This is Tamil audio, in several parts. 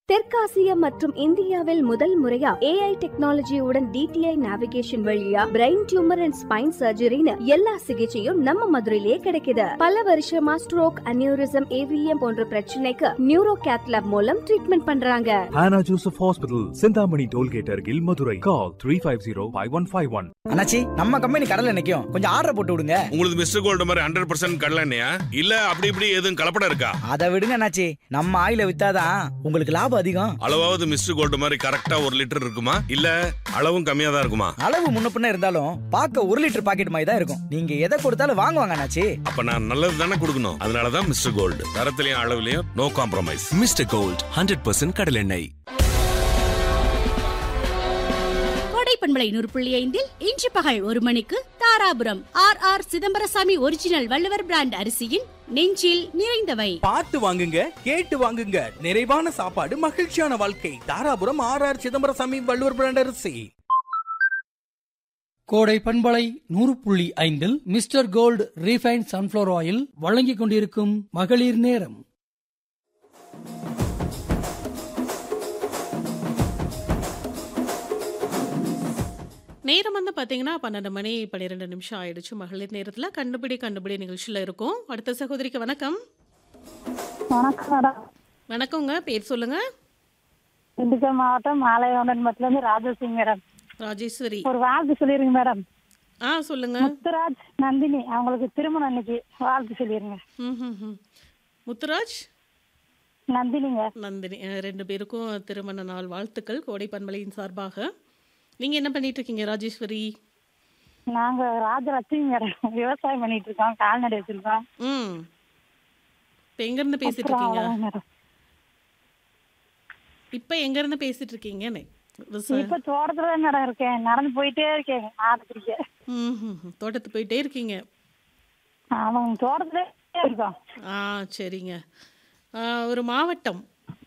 தெற்காசியா மற்றும் இந்தியாவில் முதல் முறையா ஏஐ டெக்னாலஜியுடன் டிடிஐ நேவிகேஷன் வழியா பிரெயின் டியூமர் அண்ட் ஸ்பைன் சர்ஜரின்னு எல்லா சிகிச்சையும் நம்ம மதுரையிலேயே கிடைக்குது பல வருஷமா ஸ்ட்ரோக் அனியூரிசம் ஏவிஎம் போன்ற பிரச்சனைக்கு நியூரோ கேத்லாப் மூலம் ட்ரீட்மெண்ட் பண்றாங்க Hannah Joseph Hospital, Sindhamani Tollgate Argil, Madurai. Call 350-5151. அண்ணாச்சி நம்ம கம்பெனி கடல்ல நிக்கும் கொஞ்சம் ஆர்டர் போட்டு விடுங்க உங்களுக்கு மிஸ்டர் கோல்டு மாதிரி ஹண்ட்ரட் பர்சன்ட் கடலண்ணையா இல்ல அப்படி இப்படி எதுவும் கலப்படம் இருக்கா அதை விடுங்க அண்ணாச்சி நம்ம ஆயில வித்தாதான் உங்களுக்கு லாபம் அதிகம் அளவாவது மிஸ்டர் கோல்டு மாதிரி கரெக்டா ஒரு லிட்டர் இருக்குமா இல்ல அளவும் கம்மியா தான் இருக்குமா அளவு முன்ன பின்ன இருந்தாலும் பார்க்க ஒரு லிட்டர் பாக்கெட் மாதிரி தான் இருக்கும் நீங்க எதை கொடுத்தாலும் வாங்குவாங்க அண்ணாச்சி அப்ப நான் நல்லது தானே கொடுக்கணும் அதனாலதான் மிஸ்டர் கோல்டு தரத்திலையும் அளவுலயும் no compromise mister gold hundred percent கடலெண்ணெய் கோடை பண்பலை நூறு புள்ளி ஐந்தில் இன்று பகல் ஒரு மணிக்கு Dharapuram R R Chidambarasamy original Valluvar brand அரிசியின் நெஞ்சில் நிறைந்தவை பார்த்து வாங்குங்க கேட்டு வாங்குங்க நிறைவான சாப்பாடு மகிழ்ச்சியான வாழ்க்கை Dharapuram R R Chidambarasamy Valluvar brand அரிசி கோடை பண்பலை நூறு புள்ளி ஐந்தில் mister gold refine sunflower oil வழங்கிக் கொண்டிருக்கும் மகளிர் நேரம் நேரம் வந்து பார்த்தீங்கன்னா பன்னெண்டு மணி பன்னிரெண்டு நிமிஷம் ஆயிடுச்சு மகளிர் நேரத்தில் கண்டுபிடி கண்டுபிடி நிகழ்ச்சியில் இருக்கும் அடுத்த சகோதரிக்கு வணக்கம் வணக்கம் மேடம் வணக்கங்க பேர் சொல்லுங்க திண்டுக்கல் மாவட்டம் மாலையவனன் மட்டில இருந்து ராஜசிங் மேடம் ராஜேஸ்வரி ஒரு வாழ்த்து சொல்லிருங்க மேடம் ஆ சொல்லுங்க முத்துராஜ் நந்தினி அவங்களுக்கு திருமணம் அன்னைக்கு வாழ்த்து சொல்லிருங்க ம், ம், ம். முத்துராஜ் நந்தினிங்க நந்தினி அஹ், ரெண்டு பேருக்கும் திருமண நாள் வாழ்த்துக்கள் கோடை பண்பலையின் சார்பாக நீங்கள் என்ன பண்ணிட்டு இருக்கீங்க ராஜேஸ்வரி நாங்க ராஜலட்சுமி மேடம் விவசாயம் பண்ணிட்டு இருக்கோம் கால்நடை வச்சிருக்கோம் ம் இப்போ எங்கேருந்து பேசிட்டு அப்புறம் இருக்கீங்க அவ்வளவுதான் மேடம் இப்போ எங்கேருந்து பேசிட்டு இருக்கீங்கன்னு விவசாயம் இப்ப தோட்டத்துல தான் மேடம் இருக்கேன் நடந்து போயிட்டே இருக்கேன் ஆடு பிடிக்க ம் ம், ம். தோட்டத்து போயிட்டே இருக்கீங்க ஆமாங்க தோட்டத்துல இருக்கோம் ஆ சரிங்க ஆ, ஒரு மாவட்டம்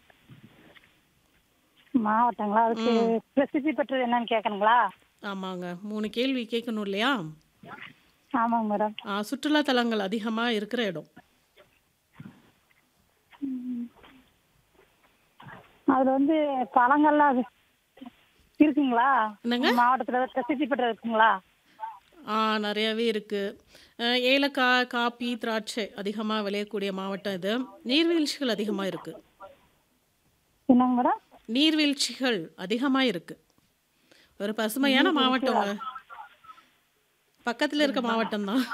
மாவட்டங்களா அதுக்கு பிரசித்தி பெற்றது என்னன்னு கேட்கணுங்களா ஆமாங்க மூணு கேள்வி கேட்கணும் இல்லையா ஆமாங்க மேடம் ஆ, சுற்றுலா தலங்கள் அதிகமாக இருக்கிற இடம் அதுல வந்து பழங்கள்லாம் அது இருக்குங்களா என்னங்க? மாவட்டத்துல பிரசித்தி பெற்றது இருக்குங்களா ஆ நிறையாவே இருக்குது ஏலக்காய் காப்பி திராட்சை அதிகமாக விளையக்கூடிய மாவட்டம் இது நீர்வீழ்ச்சிகள் அதிகமாக இருக்குது என்னங்க மேடம் நீர்வீழ்ச்சிகள் அதிகமாக இருக்குது ஒரு பசுமையான மாவட்டங்க பக்கத்தில் இருக்க மாவட்டம் தான்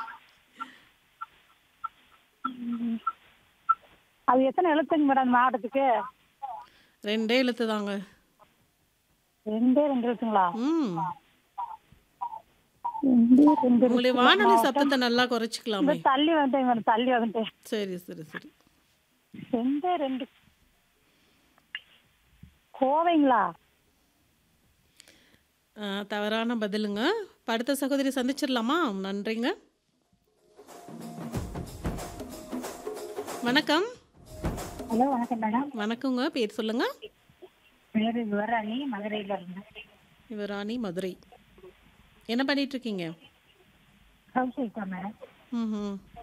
அது எத்தனை எழுத்துங்க மேடம் மாவட்டத்துக்கு ரெண்டே எழுத்து தாங்க ரெண்டே ரெண்டு எழுத்துங்களா ம் ரெண்டே ரெண்டு உங்களுடைய எழுத்து. வானொலி மாவட்டம். சத்தத்தை நல்லா குறைச்சிக்கலாமே இந்த தள்ளி வந்துட்டேன் மேடம் தள்ளி வந்துட்டேன் சரி சரி சரி ரெண்டே ரெண்டு கோவைங்களா ஆ, தவறான பதிலுங்க இப்ப அடுத்த சகோதரி சந்திச்சிடலாமா நன்றிங்க வணக்கம் ஹலோ வணக்கம் மேடம் வணக்கங்க பேர் சொல்லுங்க பேரு யுவராணி மதுரையில இருந்தேன் இவராணி மதுரை என்ன பண்ணிட்டு இருக்கீங்க ஹவுஸ் ஒய்ஃபா மேடம் ம்